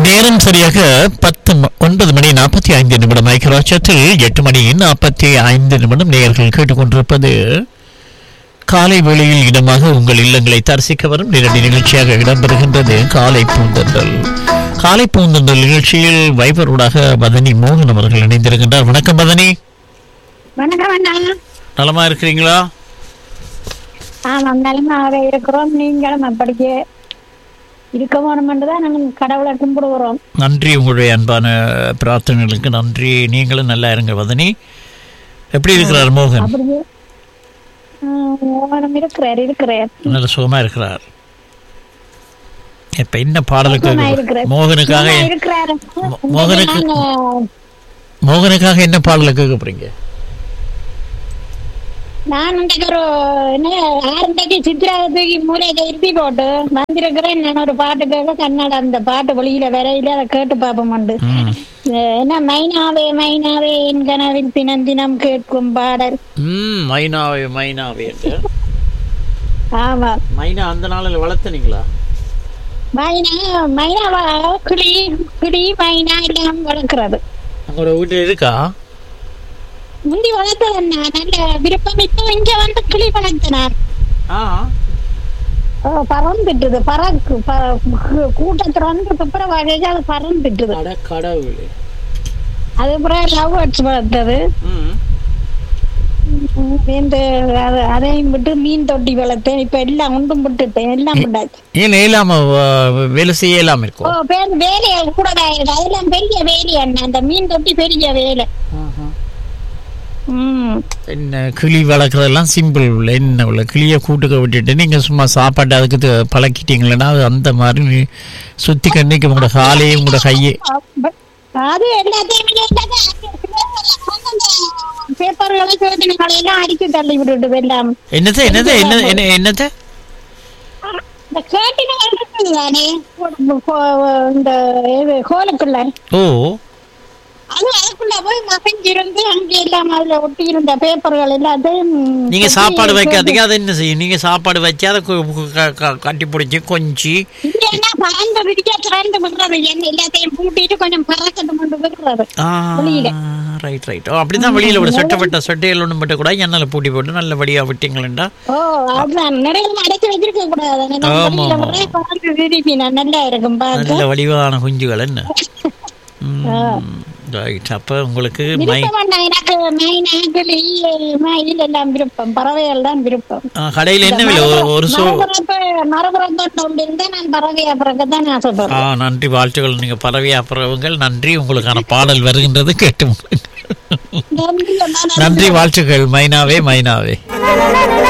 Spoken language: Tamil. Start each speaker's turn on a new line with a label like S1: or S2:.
S1: நேரம் சரியாக பத்து ம- ஒன்பது மணி நாற்பத்தி ஐந்து நிமிடம் ஐக்கியராட்சத்தில் எட்டு மணி நாற்பத்தி ஐந்து நிமிடம் நேயர்கள் கேட்டுக்கொண்டிருப்பது காலை வேளையில் இடமாக உங்கள் இல்லங்களை தரிசிக்க வரும் நேரடி நிகழ்ச்சியாக இடம்பெறுகின்றது காலை பூந்தன்றல் காலை பூந்தன்றல் நிகழ்ச்சியில் வைபரோடாக பதனி மோகன் அவர்கள் இணைந்திருக்கின்றார் வணக்கம் பதனி
S2: வணக்கம் அண்ணா
S1: நலமா இருக்கிறீங்களா
S2: ஆமாம் நலமாக இருக்கிறோம் நீங்களும் அப்படியே இருக்க வேணுமென்று தான் நாங்கள் கடவுளை கும்பிடுகிறோம்
S1: நன்றி உங்களுடைய அன்பான பிரார்த்தனைகளுக்கு நன்றி நீங்களும் நல்லா இருங்க பதனி எப்படி இருக்கிறார் மோகன்
S2: அப்படியே ஓனம் இருக்கிறார் இருக்கிறார்
S1: நல்ல சுகமா இருக்கிறார் இப்ப என்ன பாடலுக்கு
S2: சுகமா இருக்கிறார்.
S1: மோகனுக்காக
S2: சுகமா இருக்கிறார்
S1: மோ- மோகனுக்கு-
S2: நான்,
S1: மோகனுக்காக என்ன பாடலை கேட்க போறீங்க
S2: நான் இன்றைக்கு ஒரு என்ன ஆரண்டைக்கு சித்திராவை தூக்கி மூலையில இருப்பி போட்டு வந்திருக்கிறேன் நான் ஒரு பாட்டு கேட்க கன்னட அந்த பாட்டு வெளியில வரையில அதை கேட்டு பார்ப்போம்ண்டு
S1: ம்.
S2: என்ன மைனாவே மைனாவே என் கனவில் தினம் தினம் கேட்கும் பாடல்
S1: ம் மைனாவே மைனாவே என்று
S2: ஆமா
S1: மைனா அந்த நாளில் வளர்த்தனீங்களா
S2: மைனா மைனாவா கிளி கிளி மைனா எல்லாம் வளர்க்கிறது
S1: உங்களோட வீட்டில் இருக்கா
S2: முந்தி வளர்த்தேன் நான் நல்ல விருப்பம் இப்போ இங்க வந்து கிளி வளர்த்தனார்
S1: ஆ
S2: பறந்துட்டுது பறக்கு ப- கூ- கூட்டத்துல வந்து பிப்ரவரி வகைக்கு அது பறந்துட்டுது
S1: அட கடவுளே
S2: அது அப்புறம் லவ் பேர்ட்ஸ் வளர்த்தது
S1: ம்
S2: இந்த அது- அதையும் விட்டு மீன் தொட்டி வளர்த்தேன் இப்ப எல்லாம் ஒன்றும் விட்டுட்டேன் எல்லாம் விட்டாச்சு
S1: ஏன் இயலாம வ- வேலை செய்ய இயலாம
S2: ஓ
S1: இருக்கும்
S2: பேர் வேலையை கூட இருக்கு அதெல்லாம் பெரிய வேலை அண்ணா அந்த மீன் தொட்டி பெரிய வேலை ம்
S1: என்ன கிளி வளர்க்குறதெல்லாம் சிம்பிள் உள்ள என்ன உள்ள கிளியை கூட்டுக்க விட்டுட்டு நீங்க சும்மா சாப்பாடு அதுக்கு து- பழக்கிட்டீங்களன்னா அது அந்த மாதிரி நீ சுத்தி கண்ணிக்கு உங்களோட காலையும் உங்களோட கையே
S2: அப்ப- அது எல்லாத்தையும் பேப்பர்களை சோதனைகளை எல்லாம் அடிச்சு தள்ளி விட்டுட்டு எல்லாம்
S1: என்னது என்னது என்ன என்ன என்னது
S2: இந்த கேட்டினை இருக்குது தானே இந்த இது கோலுக்குள்ள
S1: ஓ
S2: அது அதுக்குள்ள போய் மசஞ்சிருந்து அங்கே எல்லாம் அதுல ஒட்டி இருந்த பேப்பர்கள் எல்லாத்தையும்
S1: நீங்க
S2: கொட்டி
S1: சாப்பாடு வைக்காதீங்க
S2: போட்டு-
S1: அதை என்ன செய்யும் நீங்க சாப்பாடு வச்சு அதை கு- கு- க- க- கட்டி பிடிச்சி கொஞ்சி
S2: இல்லைன்னா பறந்து விடிக்க திறந்து விடுறது என்ன எல்லாத்தையும் பூட்டிட்டு கொஞ்சம் பறக்கட்டு கொண்டு விடுறது வெளியில.
S1: ரைட் ரைட் ஓ அப்படிதான் வெளியில விட சொட்டப்பட்ட சொட்டையில் ஒன்று மட்டும் கூட எண்ணெயில் பூட்டி போட்டு நல்லபடியா விட்டீங்களா
S2: ஓ அதுதான் நிறைய அடைச்சு வச்சிருக்க கூடாது நம்ம
S1: ஆமா,
S2: வெளியில
S1: ஆமா.
S2: விடுறே பறந்து விரிப்பி நல்லா இருக்கும் பார்க்க
S1: நல்ல வடிவான குஞ்சுகள் என்ன ரைட் அப்ப உங்களுக்கு மை
S2: விருப்பம் வேண்டாம் எனக்கு மைனா கிளி மயில் எல்லாம் விருப்பம் பறவைகள் தான் விருப்பம்
S1: ஆ, கடையில என்ன விலை ஒரு- ஒரு சோ
S2: மரபுறப்பு மரபுறத்தோட்டம் இருந்தா நான் பறவையா பிறக்கத்தான்
S1: ஆ
S2: ஆசைப்படுறேன்
S1: நன்றி வாழ்த்துக்கள் நீங்க பறவையா பிறவுங்கள் நன்றி உங்களுக்கான பாடல் வருகின்றது கேட்டு
S2: நன்றி அண்ணா, நன்றி.
S1: நன்றி வாழ்த்துக்கள் மைனாவே மைனாவே